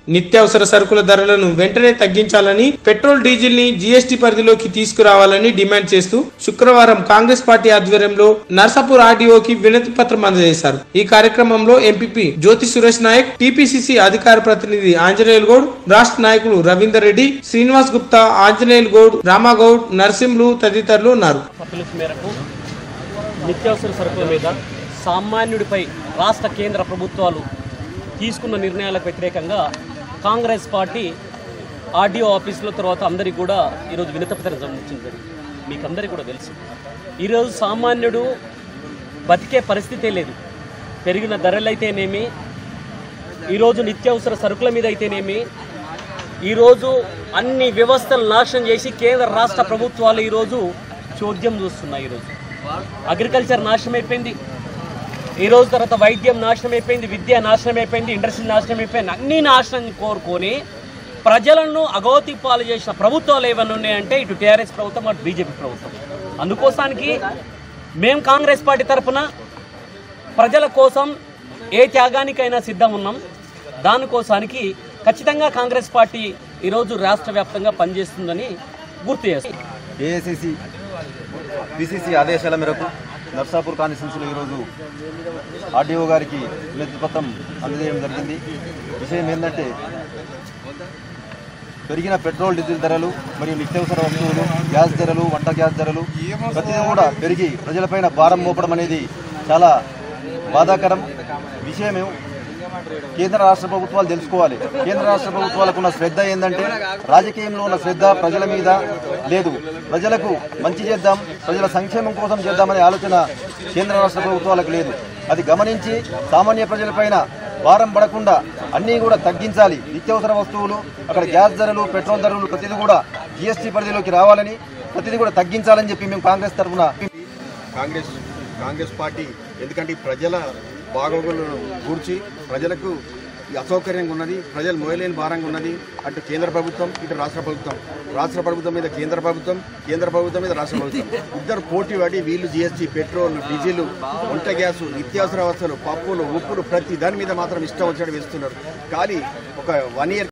నిత్యావసర సరుకుల ధరలను వెంటనే తగ్గించాలని పెట్రోల్ డీజిల్ ని జీఎస్టీ పరిధిలోకి తీసుకురావాలని డిమాండ్ చేస్తూ శుక్రవారం కాంగ్రెస్ పార్టీ ఆధ్వర్యంలో నర్సాపూర్ ఆర్డీఓకి వినతి పత్రం అందజేశారు ఈ కార్యక్రమంలో ఎంపీపీ జ్యోతి సురేష్ నాయక్ టీపీసీసీ అధికార ప్రతినిధి ఆంజనేయులు గౌడ్ రాష్ట్ర నాయకులు రవీందర్ రెడ్డి శ్రీనివాస్ గుప్తా ఆంజనేయులు గౌడ్ రామాగౌడ్ నరసింహులు తదితరులు ఉన్నారు పిలుపు మేరకు నిత్యావసర సరుకుల మీద సామాన్యుడిపై రాష్ట్ర కేంద్ర ప్రభుత్వాలు తీసుకున్న నిర్ణయాలకు వ్యతిరేకంగా కాంగ్రెస్ పార్టీ ఆర్డీఓ ఆఫీసులో తర్వాత అందరికీ కూడా ఈరోజు వినతపత్రం సమర్పించింది జరిగింది మీకు అందరికీ కూడా తెలుసు ఈరోజు సామాన్యుడు బతికే పరిస్థితే లేదు పెరిగిన ధరలైతేనేమి ఈరోజు నిత్యావసర సరుకుల మీద అయితేనేమి ఈరోజు అన్ని వ్యవస్థలు నాశనం చేసి కేంద్ర రాష్ట్ర ప్రభుత్వాలు ఈరోజు చోద్యం చూస్తున్నాయి ఈరోజు అగ్రికల్చర్ నాశనం అయిపోయింది ఈ రోజు తర్వాత వైద్యం నాశనం అయిపోయింది విద్య నాశనం అయిపోయింది ఇండస్ట్రీ నాశనం అయిపోయింది అన్ని నాశనం కోరుకొని ప్రజలను అగౌతి పాలు చేసిన ప్రభుత్వాలు ఏమైనా ఉన్నాయంటే ఇటు టీఆర్ఎస్ ప్రభుత్వం అటు బీజేపీ ప్రభుత్వం అందుకోసానికి మేము కాంగ్రెస్ పార్టీ తరఫున ప్రజల కోసం ఏ త్యాగానికైనా సిద్ధం ఉన్నాం దానికోసానికి ఖచ్చితంగా కాంగ్రెస్ పార్టీ ఈరోజు రాష్ట్ర వ్యాప్తంగా పనిచేస్తుందని గుర్తు చేస్తాం ఏఐసిసి పిసిసి ఆదేశాల మేరకు నర్సాపూర్ కాన్స్టిట్యూన్సీలో ఈరోజు ఆర్డీఓ గారికి వినతి పత్రం అందజేయడం జరిగింది విషయం ఏంటంటే పెరిగిన పెట్రోల్ డీజిల్ ధరలు మరియు నిత్యావసర వస్తువులు గ్యాస్ ధరలు వంట గ్యాస్ ధరలు ప్రతిదీ కూడా పెరిగి ప్రజలపైన భారం మోపడం అనేది చాలా బాధాకరం విషయం కేంద్ర రాష్ట్ర ప్రభుత్వాలు తెలుసుకోవాలి కేంద్ర రాష్ట్ర ప్రభుత్వాలకు ఉన్న శ్రద్ధ ఏంటంటే రాజకీయంలో ఉన్న శ్రద్ధ ప్రజల మీద లేదు ప్రజలకు మంచి చేద్దాం ప్రజల సంక్షేమం కోసం చేద్దామనే ఆలోచన కేంద్ర రాష్ట్ర ప్రభుత్వాలకు లేదు అది గమనించి సామాన్య ప్రజలపైన భారం పడకుండా అన్నీ కూడా తగ్గించాలి నిత్యావసర వస్తువులు అక్కడ గ్యాస్ ధరలు పెట్రోల్ ధరలు ప్రతిదీ కూడా జీఎస్టీ పరిధిలోకి రావాలని ప్రతిదీ కూడా తగ్గించాలని చెప్పి మేము కాంగ్రెస్ తరఫున కాంగ్రెస్ కాంగ్రెస్ పార్టీ ఎందుకంటే ఈ ప్రజల బాగోగులను గూర్చి ప్రజలకు ఈ అసౌకర్యంగా ఉన్నది ప్రజలు మోయలేని భారంగా ఉన్నది అటు కేంద్ర ప్రభుత్వం ఇటు రాష్ట్ర ప్రభుత్వం రాష్ట్ర ప్రభుత్వం మీద కేంద్ర ప్రభుత్వం కేంద్ర ప్రభుత్వం మీద రాష్ట్ర ప్రభుత్వం ఇద్దరు పోటీ పడి వీళ్ళు జిఎస్టీ పెట్రోల్ డీజిల్ వంట గ్యాసు నిత్యావసర వస్తువులు పప్పులు ఉప్పులు ప్రతి దాని మీద మాత్రం ఇష్టం వచ్చినట్టు వేస్తున్నారు కానీ ఒక వన్ ఇయర్